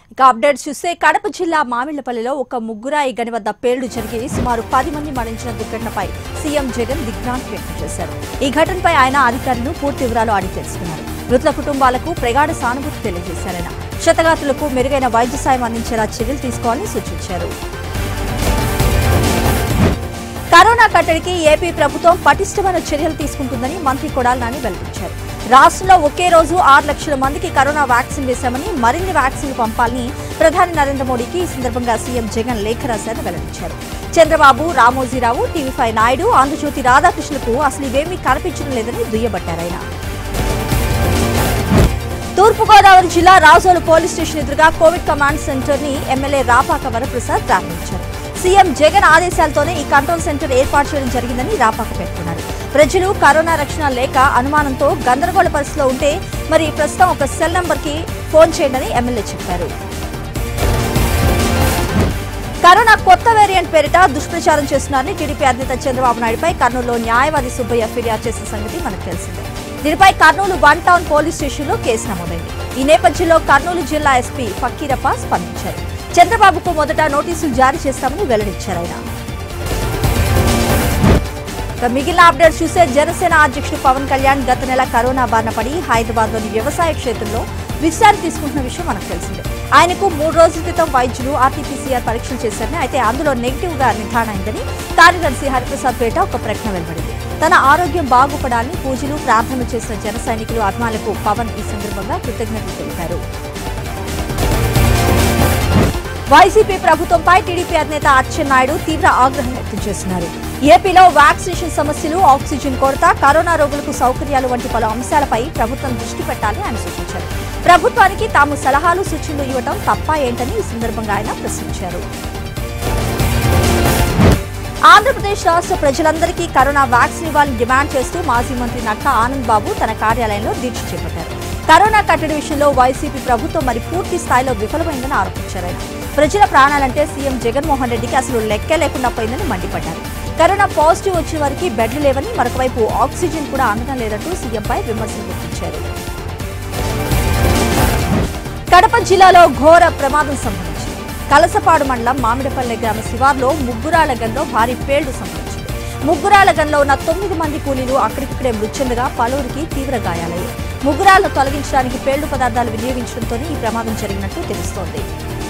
ఇక అప్డేట్స్ చూస్తే కడప జిల్లా మామిళ్లపల్లిలో ఒక ముగ్గురాయి గని వద్ద పేలుడు జరిగి సుమారు పది మంది మరణించిన దుర్ఘటనపై సీఎం జగన్ దిగ్భ్రాంతి వ్యక్తం చేశారు ఈ ఘటనపై ఆయన అధికారులను పూర్తి వివరాలు అడిగి తెలుసుకున్నారు మృతుల కుటుంబాలకు ప్రగాఢ సానుభూతి తెలియజేశారాయన క్షతగాతులకు మెరుగైన వైద్య సాయం అందించేలా చర్యలు తీసుకోవాలని సూచించారు కరోనా కట్టడికి ఏపీ ప్రభుత్వం పటిష్టమైన చర్యలు తీసుకుంటుందని మంత్రి కొడాలి నాని వెల్లడించారు రాష్ట్రంలో ఒకే రోజు ఆరు లక్షల మందికి కరోనా వ్యాక్సిన్ వేశామని మరిన్ని వ్యాక్సిన్లు పంపాలని ప్రధాని నరేంద్ర మోడీకి ఈ సందర్భంగా సీఎం జగన్ లేఖ రాశారని వెల్లడించారు చంద్రబాబు రామోజీరావు టీవీ ఫైవ్ నాయుడు ఆంధ్రజ్యోతి రాధాకృష్ణకు అసలు ఇవేమీ కనిపించడం లేదని దుయ్యబట్టారాయన తూర్పుగోదావరి జిల్లా రాజోలు పోలీస్ స్టేషన్ ఎదురుగా కోవిడ్ కమాండ్ సెంటర్ ని ఎమ్మెల్యే రాపాక వరప్రసాద్ ప్రారంభించారు సీఎం జగన్ ఆదేశాలతోనే ఈ కంట్రోల్ సెంటర్ ఏర్పాటు చేయడం జరిగిందని రాపాక పేర్కొన్నారు ప్రజలు కరోనా రక్షణ లేక అనుమానంతో గందరగోళ పరిస్థితిలో ఉంటే మరి ప్రస్తుతం ఒక సెల్ నంబర్ కి ఫోన్ చేయండి ఎమ్మెల్యే చెప్పారు కరోనా కొత్త వేరియంట్ పేరిట దుష్ప్రచారం చేస్తున్నారని టీడీపీ అధినేత చంద్రబాబు నాయుడుపై కర్నూలులో న్యాయవాది సుబ్బయ్య ఫిర్యాదు చేసిన సంగతి మనకు తెలిసిందే దీనిపై కర్నూలు వన్ టౌన్ పోలీస్ స్టేషన్లో కేసు నమోదైంది ఈ నేపథ్యంలో కర్నూలు జిల్లా ఎస్పీ ఫకీరప్ప స్పందించారు చంద్రబాబుకు మొదట నోటీసులు జారీ చేస్తామని వెల్లడించారు ఆయన ఇక మిగిలిన అప్డేట్స్ చూసే జనసేన అధ్యక్షుడు పవన్ కళ్యాణ్ గత నెల కరోనా బారిన పడి హైదరాబాద్ లోని వ్యవసాయ క్షేత్రంలో విశ్రాంతి తీసుకుంటున్న విషయం మనకు తెలిసిందే ఆయనకు మూడు రోజుల క్రితం వైద్యులు ఆర్టీపీసీఆర్ పరీక్షలు చేశారని అయితే అందులో నెగిటివ్ గా నిర్ధారణ అయిందని కార్యదర్శి హరిప్రసాద్ పేట ఒక ప్రకటన వెలువడింది తన ఆరోగ్యం బాగుపడాలని పూజలు ప్రార్థనలు చేసిన జన సైనికులు అభిమానులకు పవన్ ఈ సందర్భంగా కృతజ్ఞతలు తెలిపారు వైసీపీ ప్రభుత్వంపై టీడీపీ అధినేత అచ్చెన్నాయుడు తీవ్ర ఆగ్రహం వ్యక్తం చేస్తున్నారు ఏపీలో వ్యాక్సినేషన్ సమస్యలు ఆక్సిజన్ కొరత కరోనా రోగులకు సౌకర్యాలు వంటి పలు అంశాలపై ప్రభుత్వం దృష్టి పెట్టాలని ఆయన సూచించారు ప్రభుత్వానికి తాము సలహాలు సూచనలు ఇవ్వటం తప్ప ఏంటని ఈ సందర్భంగా ఆయన ప్రశ్నించారు ఆంధ్రప్రదేశ్ రాష్ట్ర ప్రజలందరికీ కరోనా వ్యాక్సిన్ ఇవ్వాలని డిమాండ్ చేస్తూ మాజీ మంత్రి నక్కా ఆనంద్ బాబు తన కార్యాలయంలో దీక్ష చేపట్టారు కరోనా కట్టడి విషయంలో వైసీపీ ప్రభుత్వం మరి పూర్తి స్థాయిలో విఫలమైందని ఆరోపించారు ఆయన ప్రజల ప్రాణాలంటే సీఎం జగన్మోహన్ రెడ్డికి అసలు లెక్కే లేకుండా పోయిందని మండిపడ్డారు కరోనా పాజిటివ్ వచ్చిన వారికి బెడ్లు లేవని మరొక వైపు ఆక్సిజన్ కూడా అందడం లేదంటూ సీఎంపై విమర్శలు గుర్తించారు కడప జిల్లాలో ఘోర ప్రమాదం సంభవించింది కలసపాడు మండలం మామిడిపల్లె గ్రామ శివార్లో ముగ్గురాల గన్లో భారీ పేలుడు సంభవించింది ముగ్గురాల గన్లో ఉన్న తొమ్మిది మంది కూలీలు అక్కడికక్కడే మృతి చెందగా పలువురికి తీవ్ర గాయాలయ్యాయి ముగ్గురాలను తొలగించడానికి పేలుడు పదార్థాలు వినియోగించడంతో ఈ ప్రమాదం జరిగినట్టు తెలుస్తోంది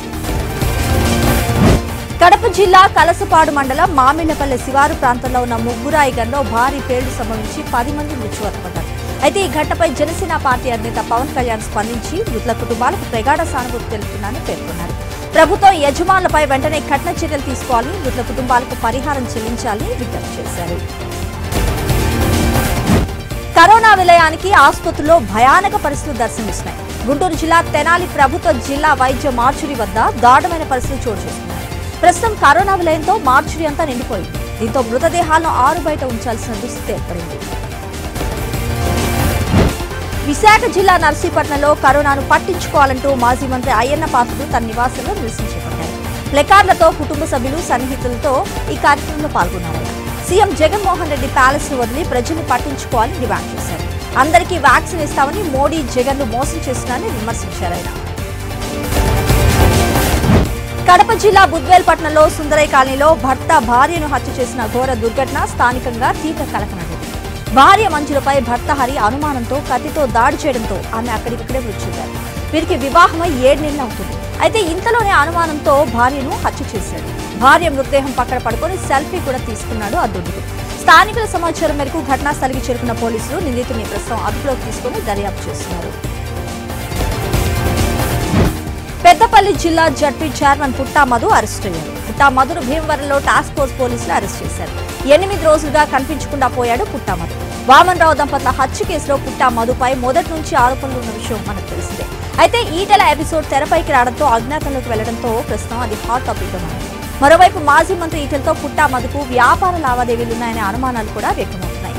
కడప జిల్లా కలసపాడు మండలం మామిళ్లపల్లె శివారు ప్రాంతంలో ఉన్న ముగ్గురాయి గన్లో భారీ పేలుడు సంభవించి పది మంది మృత్యువాత పడ్డారు అయితే ఈ ఘటనపై జనసేన పార్టీ అధినేత పవన్ కళ్యాణ్ స్పందించి మృతుల కుటుంబాలకు ప్రగాఢ సానుభూతి తెలుపుతున్నారని పేర్కొన్నారు ప్రభుత్వం యజమానులపై వెంటనే కఠిన చర్యలు తీసుకోవాలని మృతుల కుటుంబాలకు పరిహారం చెల్లించాలని విజ్ఞప్తి చేశారు కరోనా విలయానికి ఆసుపత్రుల్లో భయానక పరిస్థితులు దర్శనమిస్తున్నాయి గుంటూరు జిల్లా తెనాలి ప్రభుత్వ జిల్లా వైద్య మార్చురి వద్ద దారుణమైన పరిస్థితులు చోటు చేసుకున్నాయి ప్రస్తుతం కరోనా విలయంతో మార్చురి అంతా నిండిపోయింది దీంతో మృతదేహాలను ఆరు బయట ఉంచాల్సిన దుస్థితి ఏర్పడింది విశాఖ జిల్లా నర్సీపట్నంలో కరోనాను పట్టించుకోవాలంటూ మాజీ మంత్రి అయ్యన్న పాత్రుడు తన నివాసంలో నిరసన చేపట్టారు ప్లెకార్డులతో కుటుంబ సభ్యులు సన్నిహితులతో ఈ కార్యక్రమంలో పాల్గొన్నారు సీఎం జగన్మోహన్ రెడ్డి ప్యాలెస్ ను వదిలి ప్రజల్ని పట్టించుకోవాలని డిమాండ్ చేశారు అందరికీ వ్యాక్సిన్ ఇస్తామని మోడీ జగన్ ను మోసం చేస్తున్నారని విమర్శించారు ఆయన కడప జిల్లా బుద్వేల్ పట్టణంలో సుందరయ్య కాలనీలో భర్త భార్యను హత్య చేసిన ఘోర దుర్ఘటన స్థానికంగా తీవ్ర కలకనడింది భార్య మంజులపై భర్త హరి అనుమానంతో కత్తితో దాడి చేయడంతో ఆమె అక్కడికక్కడే మృతి చెందారు వీరికి వివాహమై ఏడు నెలలు అవుతుంది అయితే ఇంతలోనే అనుమానంతో భార్యను హత్య చేశాడు భార్య మృతదేహం పక్కన పడుకొని సెల్ఫీ కూడా తీసుకున్నాడు ఆ దుండుగుడు స్థానికుల సమాచారం మేరకు ఘటనా స్థలికి చేరుకున్న పోలీసులు నిందితుడిని ప్రస్తుతం అదుపులోకి తీసుకుని దర్యాప్తు చేస్తున్నారు పెద్దపల్లి జిల్లా ZP chairman Putta Madhu arrest అయ్యారు పుట్టా మధును భీమవరంలో టాస్క్ ఫోర్స్ పోలీసులు అరెస్ట్ చేశారు ఎనిమిది రోజులుగా కనిపించకుండా పోయాడు పుట్టా మధు వామన్ రావు దంపతుల హత్య కేసులో పుట్టా మధుపై మొదటి నుంచి ఆరోపణలు ఉన్న విషయం మనకు తెలిసిందే అయితే ఈటెల ఎపిసోడ్ తెరపైకి రావడంతో అజ్ఞాతంలోకి వెళ్లడంతో ప్రస్తుతం అది హాట్ టాపిక్ గా మారింది మరోవైపు మాజీ మంత్రి ఈటెలతో పుట్టా మధుకు వ్యాపార లావాదేవీలున్నాయనే అనుమానాలు కూడా వ్యక్తమవుతున్నాయి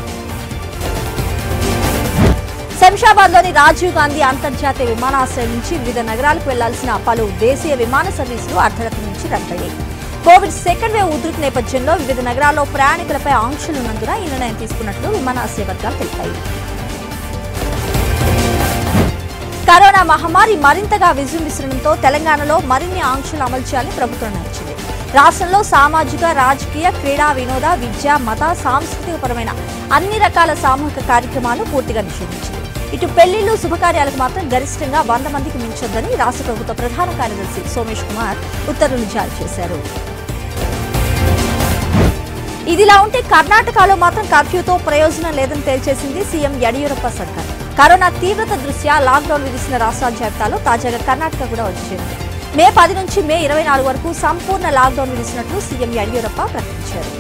శంషాబాద్ లోని రాజీవ్ గాంధీ అంతర్జాతీయ విమానాశ్రయం నుంచి వివిధ నగరాలకు వెళ్లాల్సిన పలు దేశీయ విమాన సర్వీసులు అర్ధరాత్రి నుంచి రద్దయ్యాయి కోవిడ్ సెకండ్ వేవ్ ఉధృతి నేపథ్యంలో వివిధ నగరాల్లో ప్రయాణికులపై ఆంక్షలున్నందున ఈ నిర్ణయం తీసుకున్నట్లు విమానాశ్రయ వర్గాలు తెలిపాయి కరోనా మహమ్మారి మరింతగా విజృంభిస్తుండటంతో తెలంగాణలో మరిన్ని ఆంక్షలు అమలు చేయాలని ప్రభుత్వం నిర్ణయించింది రాష్ట్రంలో సామాజిక రాజకీయ క్రీడా వినోద విద్య మత సాంస్కృతికపరమైన అన్ని రకాల సామూహిక కార్యక్రమాలు పూర్తిగా నిషేధించింది ఇటు పెళ్లిళ్లు శుభకార్యాలకు మాత్రం గరిష్టంగా వంద మందికి మించొద్దని రాష్ట్ర ప్రభుత్వ ప్రధాన కార్యదర్శి సోమేష్ కుమార్ ఉత్తర్వులు జారీ చేశారు ఇదిలా ఉంటే కర్ణాటకలో మాత్రం కర్ఫ్యూతో ప్రయోజనం లేదని తేల్చేసింది సీఎం యడియూరప్ప సర్కార్ కరోనా తీవ్రత దృష్ట్యా లాక్డౌన్ విధిస్తున్న రాష్ట్రాల జాబితాలో తాజాగా కర్ణాటక కూడా వచ్చింది మే పది నుంచి మే ఇరవై నాలుగు వరకు సంపూర్ణ లాక్డౌన్ విధిస్తున్నట్లు సీఎం యడియూరప్ప ప్రకటించారు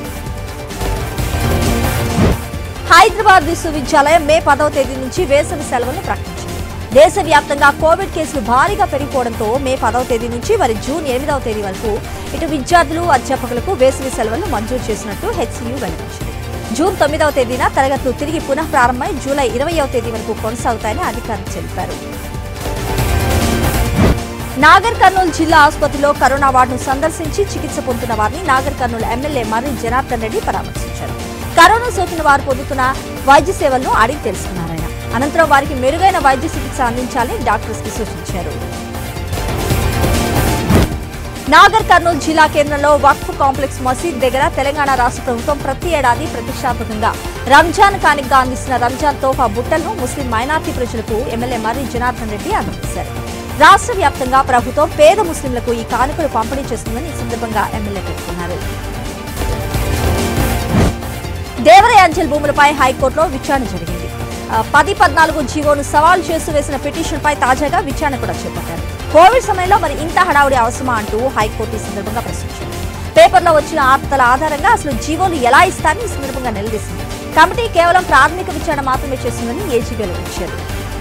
హైదరాబాద్ విశ్వవిద్యాలయం మే పదవ తేదీ నుంచి వేసవి సెలవులను ప్రకటించింది దేశవ్యాప్తంగా కోవిడ్ కేసులు భారీగా పెరిగిపోవడంతో మే పదవ తేదీ నుంచి మరి జూన్ ఎనిమిదవ తేదీ వరకు ఇటు విద్యార్థులు అధ్యాపకులకు వేసవి సెలవులను మంజూరు చేసినట్టు హెచ్సియు వెల్లడించింది జూన్ తొమ్మిదవ తేదీన తరగతులు తిరిగి పునః ప్రారంభమై జూలై ఇరవయవ తేదీ వరకు కొనసాగుతాయని అధికారులు తెలిపారు నాగర్ కర్నూలు జిల్లా ఆసుపత్రిలో కరోనా వార్డును సందర్శించి చికిత్స పొందుతున్న వారిని నాగర్ కర్నూలు ఎమ్మెల్యే మర్రి జనార్దన్ రెడ్డి పరామర్శించారు కరోనా సోకిన వారు పొందుతున్న వైద్య సేవలను అడిగి తెలుసుకున్నారు ఆయన అనంతరం వారికి మెరుగైన వైద్య చికిత్స అందించాలని డాక్టర్స్ కి సూచించారు నాగర్ కర్నూలు జిల్లా కేంద్రంలో వక్ఫ్ కాంప్లెక్స్ మసీద్ దగ్గర తెలంగాణ రాష్ట్ర ప్రభుత్వం ప్రతి ఏడాది ప్రతిష్టాత్మకంగా రంజాన్ కానిగ్గా అందిస్తున్న రంజాన్ తోఫా బుట్టలను ముస్లిం మైనార్టీ ప్రజలకు ఎమ్మెల్యే మర్రి జనార్దన్ రెడ్డి అందజేశారు రాష్ట్ర వ్యాప్తంగా ప్రభుత్వం పేద ముస్లింలకు ఈ కానుకలు పంపిణీ చేస్తుందని ఈ సందర్భంగా ఎమ్మెల్యే పేర్కొన్నారు దేవరయ అంచెల్ భూములపై హైకోర్టులో విచారణ జరిగింది ఆ, పది పద్నాలుగు జీవోను సవాల్ చేస్తూ వేసిన పిటిషన్ పై తాజాగా విచారణ కూడా చేపట్టారు కోవిడ్ సమయంలో మరి ఇంత హడావుడి అవసరమా అంటూ హైకోర్టు ఈ సందర్భంగా ప్రశ్నించింది పేపర్లో వచ్చిన వార్తల ఆధారంగా అసలు జీవోలు ఎలా ఇస్తారని ఈ సందర్భంగా నిలదీసింది కమిటీ కేవలం ప్రాథమిక విచారణ మాత్రమే చేస్తుందని ఏజీ వెల్లడించారు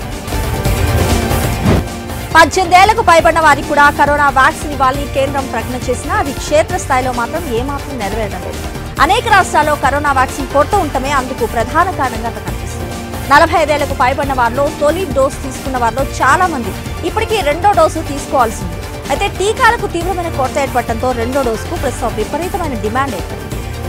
పద్దెనిమిదేళ్లకు పైబడిన వారికి కూడా కరోనా వ్యాక్సిన్ ఇవ్వాలని కేంద్రం ప్రకటన చేసినా అది క్షేత్రస్థాయిలో మాత్రం ఏమాత్రం నెరవేరడం లేదు అనేక రాష్ట్రాల్లో కరోనా వ్యాక్సిన్ కొరత ఉండటమే అందుకు ప్రధాన కారణంగా కనిపిస్తుంది నలభై ఐదేళ్లకు పైబడిన వారిలో తొలి డోసు తీసుకున్న వారిలో చాలా మంది ఇప్పటికీ రెండో డోసు తీసుకోవాల్సి ఉంది అయితే టీకాలకు తీవ్రమైన కొరత ఏర్పడటంతో రెండో డోసుకు ప్రస్తుతం విపరీతమైన డిమాండ్ ఏర్పడింది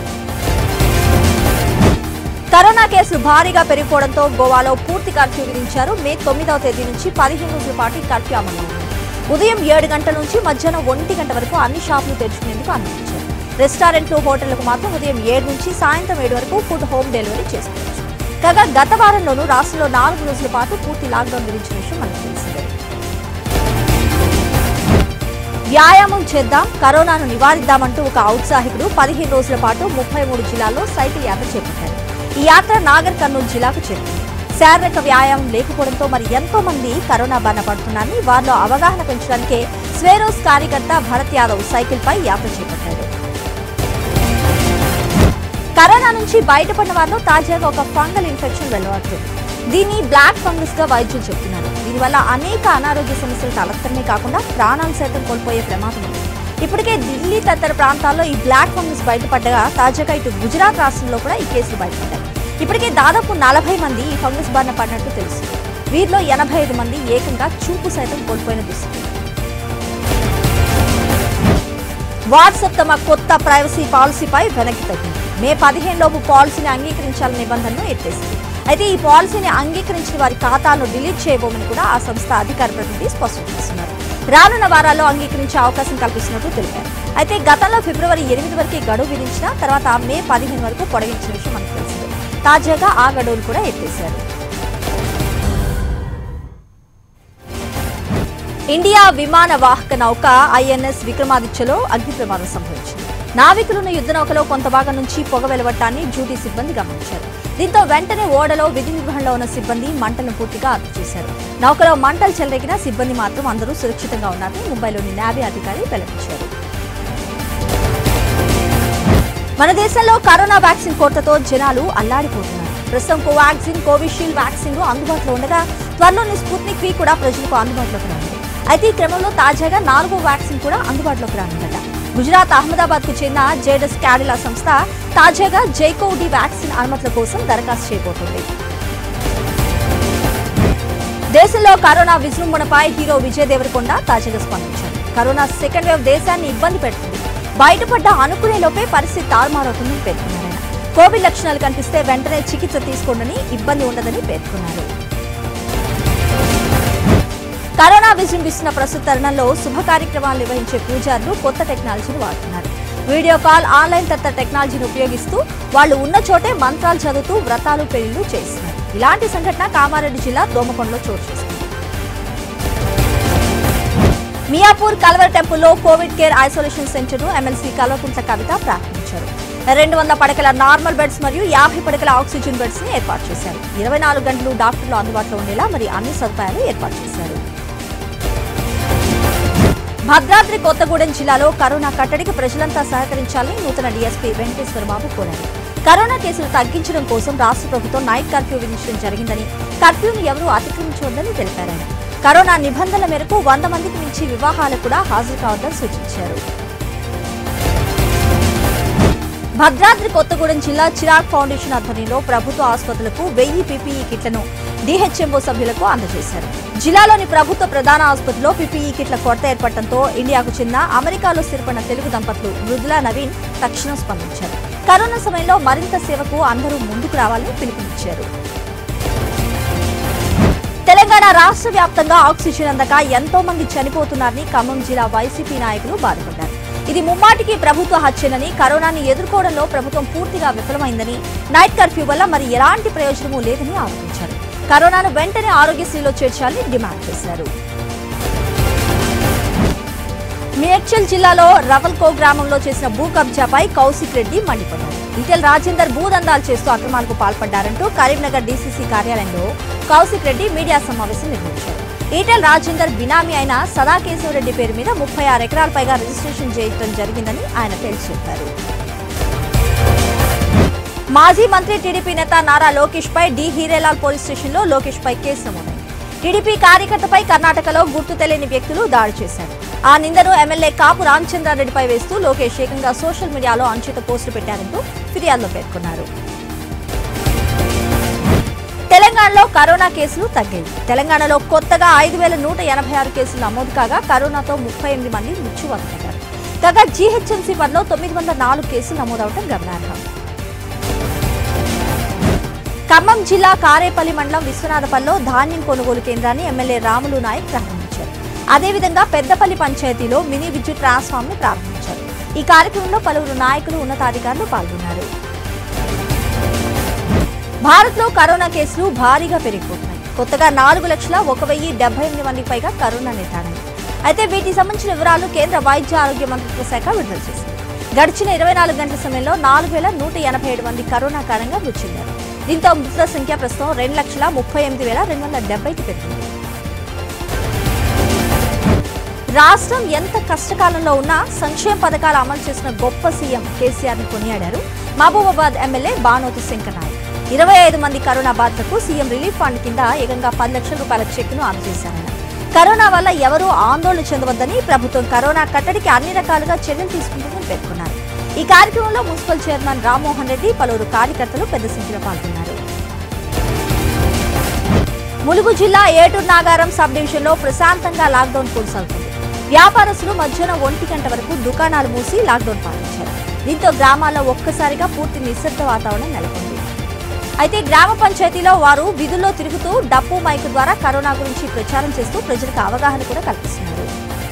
కరోనా కేసులు భారీగా పెరిగిపోవడంతో గోవాలో పూర్తి కర్ఫ్యూ విధించారు మే తొమ్మిదవ తేదీ నుంచి పదిహేను రోజుల పాటు ఈ కర్ఫ్యూ అమల్లో ఉంది ఉదయం ఏడు గంటల నుంచి మధ్యాహ్నం ఒంటి గంట వరకు అన్ని షాపులు తెరుచుకునేందుకు అనుమతించారు రెస్టారెంట్లు హోటళ్లకు మాత్రం ఉదయం ఏడు నుంచి సాయంత్రం ఏడు వరకు ఫుడ్ హోమ్ డెలివరీ చేసుకోవచ్చు కాగా గత వారంలోనూ రాష్ట్రంలో నాలుగు రోజుల పాటు పూర్తి లాక్డౌన్ విధించిన విషయం మనకు తెలిసిందే వ్యాయామం చేద్దాం కరోనాను నివారిద్దామంటూ ఒక ఔత్సాహికుడు పదిహేను రోజుల పాటు ముప్పై మూడు జిల్లాల్లో సైకిల్ యాత్ర చేపట్టారు ఈ యాత్ర నాగర్ కర్నూలు జిల్లాకు చేరుకుంది శారీరక వ్యాయామం లేకపోవడంతో మరి ఎంతో మంది కరోనా బారిన పడుతున్నారని వారిలో అవగాహన పెంచడానికే స్వేరోస్ కార్యకర్త భరత్ యాదవ్ సైకిల్ పై యాత్ర చేపట్టారు కరోనా నుంచి బయటపడిన వారిలో తాజాగా ఒక ఫంగల్ ఇన్ఫెక్షన్ వెలువడుతుంది దీన్ని బ్లాక్ ఫంగస్ గా వైద్యులు చెప్తున్నారు దీనివల్ల అనేక అనారోగ్య సమస్యలు తలెత్తడమే కాకుండా ప్రాణాలు సైతం కోల్పోయే ప్రమాదం ఉంది ఇప్పటికే ఢిల్లీ తదితర ప్రాంతాల్లో ఈ బ్లాక్ ఫంగస్ బయటపడ్డగా తాజాగా ఇటు గుజరాత్ రాష్ట్రంలో కూడా ఈ కేసులు బయటపడ్డాయి ఇప్పటికే దాదాపు నలభై మంది ఈ ఫంగస్ బారిన పడినట్టు తెలుస్తుంది వీరిలో ఎనభై ఐదు మంది ఏకంగా చూపు సైతం కోల్పోయిన దుస్థితి వాట్సాప్ తమ కొత్త ప్రైవసీ పాలసీపై వెనక్కి తగ్గింది మే పదిహేను లోపు పాలసీని అంగీకరించాలనే నిబంధనను ఎత్తేసింది అయితే ఈ పాలసీని అంగీకరించిన వారి ఖాతాను డిలీట్ చేయబోమని కూడా ఆ సంస్థ అధికార ప్రతినిధి స్పష్టం చేస్తున్నారు రానున్న వారాల్లో అంగీకరించే అవకాశం కల్పిస్తున్నట్టు తెలిపారు అయితే గతంలో ఫిబ్రవరి ఎనిమిది వరకు గడువు విధించిన తర్వాత మే పదిహేను వరకు పొడిగించిన విషయం మనకు తెలిసిందే తాజాగా ఆ గడువును కూడా ఎత్తేశారు ఇండియా విమాన వాహక నౌక ఐఎన్ఎస్ విక్రమాదిత్యలో అగ్ని ప్రమాదం సంభవించింది నావికులున్న యుద్ధ నౌకలో కొంత భాగం నుంచి పొగ వెలువట్టాన్ని డ్యూటీ సిబ్బంది గమనించారు దీంతో వెంటనే ఓడలో విధి నిర్వహణలో ఉన్న సిబ్బంది మంటలను పూర్తిగా అదుపు చేశారు నౌకలో మంటలు చెలరేగిన సిబ్బంది మాత్రం అందరూ సురక్షితంగా ఉన్నారని ముంబైలోని నేవీ అధికారి వెల్లడించారు మన దేశంలో కరోనా వ్యాక్సిన్ కొరతతో జనాలు అల్లాడిపోతున్నారు ప్రస్తుతం కోవాక్సిన్ కోవిషీల్డ్ వ్యాక్సిన్లు అందుబాటులో ఉండగా త్వరలోని స్పుత్నిక్ వి కూడా ప్రజలకు అందుబాటులోకి రానుంది అయితే ఈ క్రమంలో తాజాగా నాలుగో వ్యాక్సిన్ కూడా అందుబాటులోకి రానుందట గుజరాత్ అహ్మదాబాద్ కు చెందిన జేడస్ క్యాడిలా సంస్థ తాజాగా జైకోవ్ డి వ్యాక్సిన్ అనుమతుల కోసం దరఖాస్తు చేయబోతోంది దేశంలో కరోనా విజృంభణపై హీరో విజయ్ దేవరకొండ తాజాగా స్పందించారు కరోనా సెకండ్ వేవ్ దేశాన్ని ఇబ్బంది పెడుతుంది బయటపడ్డ అనుకునే లోపే పరిస్థితి తారుమారవుతుందని పేర్కొన్నారు ఆయన కోవిడ్ లక్షణాలు కనిపిస్తే వెంటనే చికిత్స తీసుకోండి ఇబ్బంది ఉండదని పేర్కొన్నారు కరోనా విజృంభిస్తున్న ప్రస్తుత తరుణంలో శుభ కార్యక్రమాలు నిర్వహించే పూజారులు కొత్త టెక్నాలజీని వాడుతున్నారు వీడియో కాల్ ఆన్లైన్ తదితర టెక్నాలజీని ఉపయోగిస్తూ వాళ్ళు ఉన్న చోటే మంత్రాలు చదువుతూ వ్రతాలు పెళ్లిళ్లు చేస్తున్నారు ఇలాంటి సంఘటన కామారెడ్డి జిల్లా దోమకొండలో చోటు చేసుకుంది మియాపూర్ కల్వర్ టెంపుల్లో కోవిడ్ కేర్ ఐసోలేషన్ సెంటర్ ను ఎమ్మెల్సీ కల్వకుంట్ల కవిత ప్రారంభించారు రెండు వందల పడకల నార్మల్ బెడ్స్ మరియు యాభై పడకల ఆక్సిజన్ బెడ్స్ ని ఏర్పాటు చేశారు ఇరవై నాలుగు గంటలు డాక్టర్లు అందుబాటులో ఉండేలా మరి అన్ని సదుపాయాలు ఏర్పాటు చేశారు భద్రాద్రి కొత్తగూడెం జిల్లాలో కరోనా కట్టడికి ప్రజలంతా సహకరించాలని నూతన డీఎస్పీ వెంకటేశ్వర బాబు కోరారు కరోనా కేసులు తగ్గించడం కోసం రాష్ట్ర ప్రభుత్వం నైట్ కర్ఫ్యూ విధించడం జరిగిందని కర్ఫ్యూను ఎవరూ అతిక్రమించవద్దని తెలిపారు ఆయన. కరోనా నిబంధనల మేరకు వంద మందికి మించి వివాహాలకు కూడా హాజరు కావద్దని సూచించారు భద్రాద్రి కొత్తగూడెం జిల్లా చిరాగ్ ఫౌండేషన్ ఆధ్వర్యంలో ప్రభుత్వ ఆసుపత్రులకు వెయ్యి పీపీఈ కిట్లను డిహెచ్ఎంఓ సభ్యులకు అందజేశారు జిల్లాలోని ప్రభుత్వ ప్రధాన ఆసుపత్రిలో పీపీఈ కిట్ల కొరత ఏర్పడటంతో ఇండియాకు చెందిన అమెరికాలో స్థిరపడిన తెలుగు దంపతులు మృదులా నవీన్ తక్షణం స్పందించారు కరోనా సమయంలో మరింత సేవకు అందరూ ముందుకు రావాలని పిలుపునిచ్చారు తెలంగాణ రాష్ట్ర వ్యాప్తంగా ఆక్సిజన్ అందక ఎంతో మంది చనిపోతున్నారని ఖమ్మం జిల్లా వైసీపీ నాయకులు బాధపడ్డారు ఇది ముమ్మాటికి ప్రభుత్వ హత్యనని కరోనాని ఎదుర్కోవడంలో ప్రభుత్వం పూర్తిగా విఫలమైందని నైట్ కర్ఫ్యూ వల్ల మరి ఎలాంటి ప్రయోజనమూ లేదని ఆరోపించారు కరోనాను వెంటనే ఆరోగ్యశ్రీలో చేర్చాలని డిమాండ్ చేశారు మేడ్చల్ జిల్లాలో రవల్కో గ్రామంలో చేసిన భూ కబ్జాపై కౌశిక్ రెడ్డి మండిపడ్డారు ఈటెల్ రాజేందర్ భూదందాలు చేస్తూ అక్రమాలకు పాల్పడ్డారంటూ కరీంనగర్ డీసీసీ కార్యాలయంలో కౌశిక్ రెడ్డి మీడియా సమావేశం నిర్వహించారు ఈటెల్ రాజేందర్ బినామీ అయిన సదాకేశవరెడ్డి పేరు మీద ముప్పై ఆరు ఎకరాల పైగా రిజిస్ట్రేషన్ చేయడం జరిగిందని ఆయన తేల్చి చెప్పారు మాజీ మంత్రి టీడీపీ నేత నారా లోకేష్ పై డి హీరేలాల్ పోలీస్ స్టేషన్ లో లోకేష్ పై కేసు నమోదైంది టీడీపీ కార్యకర్తపై కర్ణాటకలో గుర్తు తెలియని వ్యక్తులు దాడి చేశారు ఆ నిందను ఎమ్మెల్యే కాపు రామచంద్రారెడ్డిపై వేస్తూ లోకేష్ ఏకంగా సోషల్ మీడియాలో అంచిత పోస్టులు పెట్టారంటూ ఫిర్యాదులో పేర్కొన్నారు తెలంగాణలో కరోనా కేసులు తగ్గాయి తెలంగాణలో కొత్తగా ఐదు వేల నూట ఎనభై ఆరు కేసులు నమోదు కాగా కరోనాతో ముప్పై ఎనిమిది మంది మృత్యువతపడ్డారు కాగా జీహెచ్ఎంసీ పరిలో తొమ్మిది వందల నాలుగు కేసులు నమోదవడం గమనార్హం ఖమ్మం జిల్లా కారేపల్లి మండలం విశ్వనాథపల్లిలో ధాన్యం కొనుగోలు కేంద్రాన్ని ఎమ్మెల్యే రాములు నాయక్ ప్రారంభించారు అదేవిధంగా పెద్దపల్లి పంచాయతీలో మినీ విద్యుత్ ట్రాన్స్ఫార్మ్ ని ప్రారంభించారు ఈ కార్యక్రమంలో పలువురు నాయకులు ఉన్నతాధికారులు పాల్గొన్నారు భారత్లో కరోనా కేసులు భారీగా పెరిగిపోతున్నాయి కొత్తగా నాలుగు లక్షల ఒక వెయ్యి డెబ్బై ఎనిమిది మందికి పైగా కరోనా నిర్ధారణ అయితే వీటికి సంబంధించిన వివరాలు కేంద్ర వైద్య ఆరోగ్య మంత్రిత్వ శాఖ విడుదల చేసింది గడిచిన ఇరవై నాలుగు గంటల సమయంలో నాలుగు వేల నూట ఎనభై ఏడు మంది కరోనా కారణంగా మృతి చెందారు దీంతో మృతుల సంఖ్య ప్రస్తుతం రెండు లక్షల ముప్పై ఎనిమిది వేల రెండు వందల డెబ్బైకి పెరిగింది రాష్ట్రం ఎంత కష్టకాలంలో ఉన్నా సంక్షేమ పథకాలు అమలు చేసిన గొప్ప సీఎం కేసీఆర్ ని కొనియాడారు మహబూబాబాద్ ఎమ్మెల్యే బానోతు శంకర్ నాయక్ ఇరవై ఐదు మంది కరోనా బాధితులకు సీఎం రిలీఫ్ ఫండ్ కింద ఏకంగా పది లక్షల రూపాయల చెక్కును అందజేశారాయన కరోనా వల్ల ఎవరూ ఆందోళన చెందవద్దని ప్రభుత్వం కరోనా కట్టడికి అన్ని రకాలుగా చర్యలు తీసుకుంటుందని పేర్కొన్నారు ఈ కార్యక్రమంలో మున్సిపల్ చైర్మన్ రామ్మోహన్ రెడ్డి పలువురు కార్యకర్తలు పెద్ద సంఖ్యలో పాల్గొన్నారు ములుగు జిల్లా ఏటూరు నాగారం సబ్ డివిజన్ లో ప్రశాంతంగా లాక్డౌన్ కొనసాగుతుంది వ్యాపారస్తులు మధ్యాహ్నం ఒంటి గంట వరకు దుకాణాలు మూసి లాక్డౌన్ పాటించారు దీంతో గ్రామాల్లో ఒక్కసారిగా పూర్తి నిశ్శబ్ద వాతావరణం నెలకొంది అయితే గ్రామ పంచాయతీలో వారు విధుల్లో తిరుగుతూ డప్పు మైకు ద్వారా కరోనా గురించి ప్రచారం చేస్తూ ప్రజలకు అవగాహన కూడా కల్పిస్తున్నారు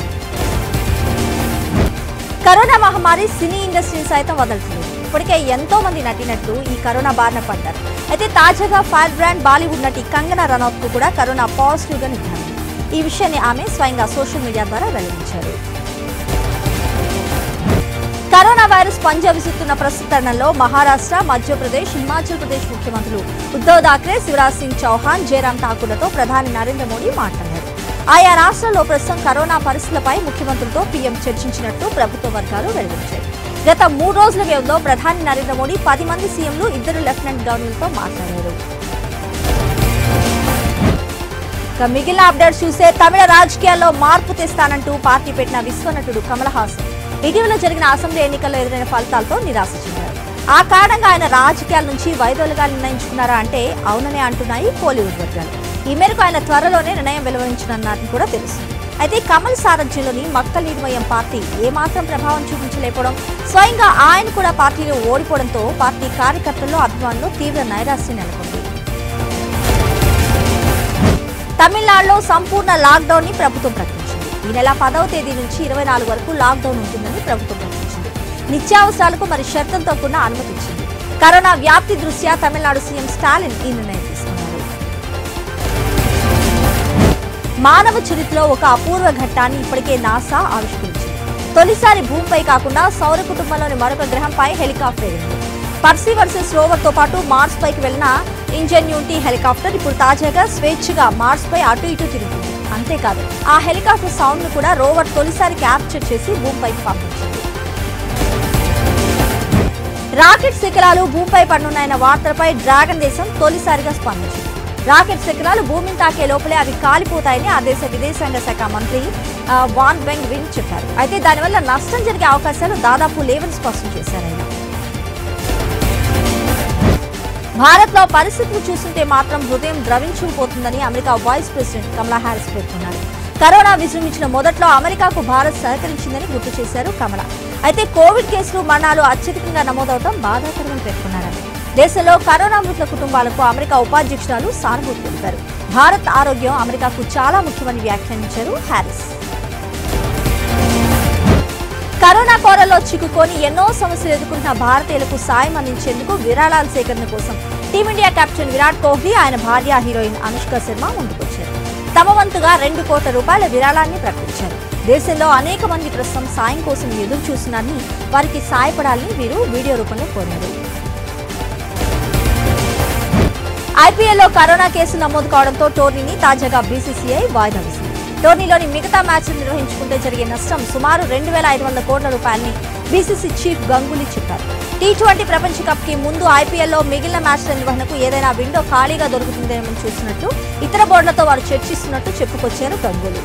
కరోనా మహమ్మారి సినీ ఇండస్ట్రీని సైతం వదలట్లేదు ఇప్పటికే ఎంతో మంది నటినట్లు ఈ కరోనా బారిన పడ్డారు అయితే తాజాగా ఫైర్ బ్రాండ్ బాలీవుడ్ నటి కంగనా రనౌత్ కు కూడా కరోనా పాజిటివ్ గా నిర్ధారణ ఈ విషయాన్ని ఆమె స్వయంగా సోషల్ మీడియా ద్వారా వెల్లడించారు కరోనా వైరస్ పంజా విసురుతున్న ప్రస్తుత తరుణంలో మహారాష్ట్ర మధ్యప్రదేశ్ హిమాచల్ ప్రదేశ్ ముఖ్యమంత్రులు ఉద్దవ్ థాక్రే శివరాజ్ సింగ్ చౌహాన్ జయరాం ఠాకూర్లతో ప్రధాని నరేంద్ర మోడీ మాట్లాడారు ఆయా రాష్ట్రాల్లో ప్రస్తుతం కరోనా పరిస్థితులపై ముఖ్యమంత్రులతో పీఎం చర్చించినట్టు ప్రభుత్వ వర్గాలు వెల్లడించాయి గత మూడు రోజుల వ్యవధిలో ప్రధాని నరేంద్ర మోడీ పది మంది సీఎంలు ఇద్దరు లెఫ్టినెంట్ గవర్నర్లతో మాట్లాడారు ఇక మిగిలిన అప్డేట్స్ చూస్తే తమిళ రాజకీయాల్లో మార్పు తెస్తానంటూ పార్టీ పెట్టిన విశ్వనటుడు కమల్ హాసన్ ఇటీవల జరిగిన అసెంబ్లీ ఎన్నికల్లో ఎదురైన ఫలితాలతో నిరాశ చెందారు ఆ కారణంగా ఆయన రాజకీయాల నుంచి వైదొలుగా నిర్ణయించుకున్నారా అంటే అవుననే అంటున్నాయి కోలీవుడ్ వర్గాలు ఈ మేరకు ఆయన త్వరలోనే నిర్ణయం వెలువరించనున్నారని కూడా తెలుస్తుంది అయితే కమల్ సారథ్యంలోని మక్కల్ నిర్మయం పార్టీ ఏమాత్రం ప్రభావం చూపించలేకపోవడం స్వయంగా ఆయన కూడా పార్టీలో ఓడిపోవడంతో పార్టీ కార్యకర్తల్లో అభిమానులు తీవ్ర నైరాశ్యం నెలకొంది తమిళనాడులో సంపూర్ణ లాక్డౌన్ ని ప్రభుత్వం ప్రకటించింది ఈ నెల పదవ తేదీ నుంచి ఇరవై నాలుగు వరకు లాక్డౌన్ ఉంటుందని ప్రభుత్వం ప్రకటించింది నిత్యావసరాలకు మరి షరతులతో కూడిన అనుమతి ఇచ్చింది కరోనా వ్యాప్తి దృష్ట్యా తమిళనాడు సీఎం స్టాలిన్ ఈ నిర్ణయం తీసుకున్నారు మానవ చరిత్రలో ఒక అపూర్వ ఘట్టాన్ని ఇప్పటికే నాసా ఆవిష్కరించింది తొలిసారి భూమిపై కాకుండా సౌర కుటుంబంలోని మరొక గ్రహంపై హెలికాప్టర్ ఎగిరింది పర్సీవర్సెస్ రోవర్ తో పాటు మార్స్ పైకి వెళ్లిన ఇంజన్యూటీ హెలికాప్టర్ ఇప్పుడు తాజాగా స్వేచ్ఛగా మార్స్ పై అటు ఇటు తిరుగుతుంది అంతేకాదు ఆ హెలికాప్టర్ సౌండ్ ను కూడా రోవర్ తొలిసారి క్యాప్చర్ చేసి భూమిపైకి పంపించింది రాకెట్ శిఖరాలు భూమిపై పడనున్నాయన్న వార్తలపై డ్రాగన్ దేశం తొలిసారిగా స్పందించింది రాకెట్ శిఖరాలు భూమిని తాకే లోపలే అవి కాలిపోతాయని ఆ దేశ విదేశాంగ శాఖ మంత్రి ఆ, వాన్ బెంగ్ విన్ చెప్పారు అయితే దానివల్ల నష్టం జరిగే అవకాశాలు దాదాపు లేవని స్పష్టం చేశారు ఆయన భారత్ లో పరిస్థితులు చూస్తుంటే మాత్రం హృదయం ద్రవించుకుపోతుందని America vice president Kamala Harris పేర్కొన్నారు కరోనా విజృంభించిన మొదట్లో అమెరికాకు భారత్ సహకరించిందని గుర్తు చేశారు కమల అయితే కోవిడ్ కేసులు మరణాలు అత్యధికంగా నమోదవడం బాధాకరమని పేర్కొన్నారు దేశంలో కరోనా మృతుల కుటుంబాలకు అమెరికా ఉపాధ్యక్షురాలు సానుభూతి తెలిపారు భారత్ ఆరోగ్యం అమెరికాకు చాలా ముఖ్యమని వ్యాఖ్యానించారు హ్యారిస్ కరోనా కోరల్లో చిక్కుకొని ఎన్నో సమస్యలు ఎదుర్కొంటున్న భారతీయులకు సాయం అందించేందుకు విరాళాల సేకరణ కోసం టీమిండియా కెప్టెన్ విరాట్ కోహ్లీ ఆయన భార్య హీరోయిన్ అనుష్క శర్మ ముందుకొచ్చారు తమ వంతుగా రెండు కోట్ల రూపాయల విరాళాన్ని ప్రకటించారు దేశంలో అనేక మంది ప్రస్తుతం సాయం కోసం ఎదురు చూస్తున్నారని వారికి సాయపడాలని వీరు వీడియో రూపంలో కోరారు ఐపీఎల్లో కరోనా కేసు నమోదు కావడంతో టోర్నీని తాజాగా బీసీసీఐ వాయిదా వేసింది టోర్నీలోని మిగతా మ్యాచ్లు నిర్వహించుకుంటే జరిగే నష్టం సుమారు రెండు వేల ఐదు వందల కోట్ల రూపాయలని బీసీసీ చీఫ్ గంగూలీ చెప్పారు టీ ట్వంటీ ప్రపంచ కప్ కి ముందు ఐపీఎల్లో మిగిలిన మ్యాచ్ల నిర్వహణకు ఏదైనా విండో ఖాళీగా దొరుకుతుందేమో చూస్తున్నట్లు ఇతర బోర్డులతో వారు చర్చిస్తున్నట్టు చెప్పుకొచ్చారు గంగూలీ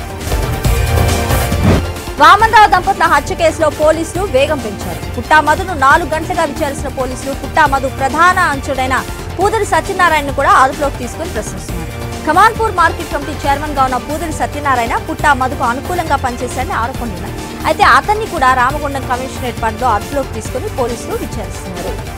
వామన్రావు దంపతుల హత్య కేసులో పోలీసులు వేగం పెంచారు పుట్టా మధును నాలుగు గంటలుగా విచారించిన పోలీసులు పుట్టా మధు ప్రధాన అంచుడైన పూదరి సత్యనారాయణను కూడా అదుపులోకి తీసుకుని ప్రశ్నిస్తున్నారు కమాన్పూర్ మార్కెట్ కమిటీ చైర్మన్ గా ఉన్న పూదరి సత్యనారాయణ పుట్టా మధుకు అనుకూలంగా పనిచేశారని ఆరోపణలున్నాయి అయితే అతన్ని కూడా రామగుండం కమిషనరేట్ పరిధిలో అదుపులోకి తీసుకుని పోలీసులు విచారిస్తున్నారు